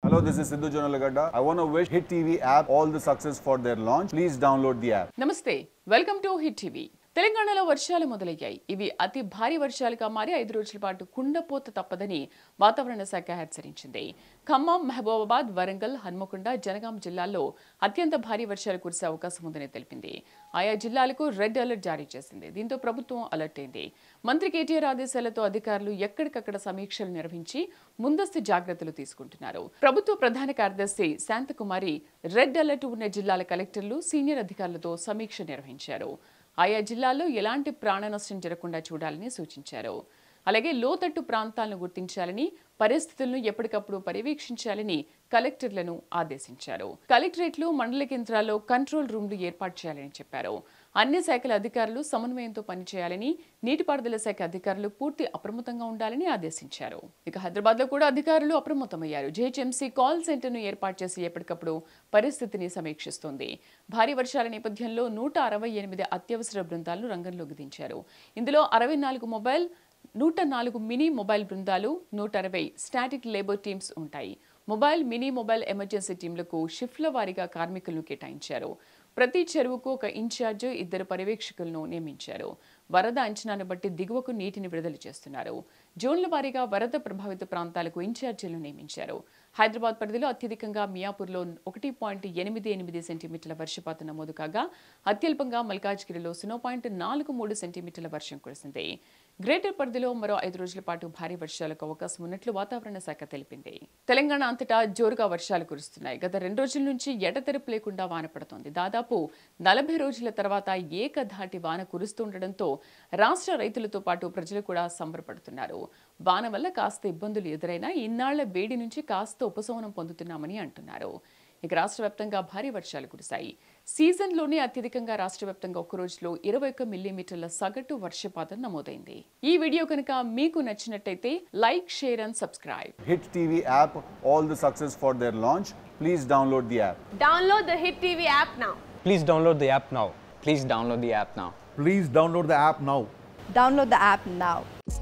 Hello, this is Sidhu Jonalagada. I want to wish Hit TV app all the success for their launch. Please download the app. నమస్తే welcome to Hit TV తెలంగాణలో వర్షాలు మొదలయ్యాయి ఇవి అతి భారీ వర్షాలుగా మారి ఐదు రోజుల పాటు కుండపోత తప్పదని వాతావరణ శాఖ హెచ్చరించింది ఖమ్మం మహబూబాబాద్ వరంగల్ హన్మకొండ జనగాం జిల్లాల్లో అత్యంత భారీ వర్షాలు కురిసే అవకాశం ఉందని తెలిపింది ఆయా జిల్లాలకు రెడ్ అలర్ట్ జారీ చేసింది దీంతో ప్రభుత్వం అలర్ట్ అయింది మంత్రి కేటీఆర్ ఆదేశాలతో అధికారులు ఎక్కడికక్కడ సమీక్షలు నిర్వహించి ముందస్తు జాగ్రత్తలు తీసుకుంటున్నారు ప్రభుత్వ ప్రధాన కార్యదర్శి శాంతకుమారి రెడ్ అలర్ట్ ఉన్న జిల్లాల కలెక్టర్లు సీనియర్ అధికారులతో సమీక్ష నిర్వహించారు ఆయా జిల్లాల్లో ఎలాంటి ప్రాణ నష్టం జరగకుండా చూడాలని సూచించారు అలాగే లోతట్టు ప్రాంతాలను గుర్తించాలని పరిస్థితులను ఎప్పటికప్పుడు పర్యవేక్షించాలని కలెక్టర్లను ఆదేశించారు కలెక్టరేట్లు మండల కేంద్రాల్లో కంట్రోల్ రూమ్లు ఏర్పాటు చేయాలని చెప్పారు అన్ని శాఖల అధికారులు సమన్వయంతో పనిచేయాలని నీటిపారుదల శాఖ అధికారులు పూర్తి అప్రమత్తంగా ఉండాలని ఆదేశించారు ఇక హైదరాబాద్ లో కూడా అధికారులు అప్రమత్తమయ్యారు జేహెచ్ఎంసీ కాల్ సెంటర్ను ఏర్పాటు చేసి ఎప్పటికప్పుడు పరిస్థితిని సమీక్షిస్తోంది భారీ వర్షాల నేపథ్యంలో నూట అరవై ఎనిమిది అత్యవసర బృందాలను రంగంలోకి దించారు ఇందులో అరవై నాలుగు మొబైల్ నూట నాలుగు మినీ మొబైల్ బృందాలు నూట అరవై స్టాటిక్ లేబర్ టీమ్స్ ఉంటాయి మొబైల్ మినీ మొబైల్ ఎమర్జెన్సీ టీంలకు షిఫ్ట్ల వారీగా కార్మికులను కేటాయించారు ప్రతి చెరువుకు ఒక ఇన్ఛార్జ్ ఇద్దరు పర్యవేక్షకులను నియమించారు వరద అంచనాను బట్టి దిగువకు నీటిని విడుదల చేస్తున్నారు జోన్ల వారీగా వరద ప్రభావిత ప్రాంతాలకు ఇన్ఛార్జీలను నియమించారు హైదరాబాద్ పరిధిలో అత్యధికంగా మియాపూర్లో ఒకటి పాయింట్ ఎనిమిది ఎనిమిది సెంటీమీటర్ల వర్షపాతం నమోదు కాగా అత్యల్పంగా మల్కాజ్గిరిలో సున్నా పాయింట్ నాలుగు మూడు సెంటీమీటర్ల వర్షం కురిసింది గ్రేటర్ పరిధిలో మరో ఐదు రోజుల పాటు భారీ వర్షాలకు అవకాశం ఉన్నట్లు వాతావరణ శాఖ తెలిపింది తెలంగాణ అంతటా జోరుగా వర్షాలు కురుస్తున్నాయి గత రెండు రోజుల నుంచి ఎడతెరపు లేకుండా వాన పడుతోంది దాదాపు నలభై రోజుల తర్వాత ఏకధాటి వాన కురుస్తుండటంతో రాష్ట్ర రైతులతో పాటు ప్రజలు కూడా సంబరపడుతున్నారు వాన వల్ల కాస్త ఇబ్బందులు ఎదురైనా ఇన్నాళ్ల వేడి నుంచి కాస్త ఉపశమనం పొందుతున్నామని అంటున్నారు ఇక రాష్ట్ర వ్యాప్తంగా భారీ వర్షాలు కురిశాయి సీజన్లోనే అత్యధికంగా రాష్ట్ర వ్యాప్తంగా ఒక్క రోజులో ఇరవై ఒక్క మిల్లీమీటర్ల సగటు వర్షపాతం నమోదైంది ఈ వీడియో కనుక మీకు నచ్చినట్టయితే like share and subscribe Hit TV app all the success for their launch. Please download the app. Download the Hit TV app now. Please download the app now. Please download the app now. Please download the app now. Download the app now.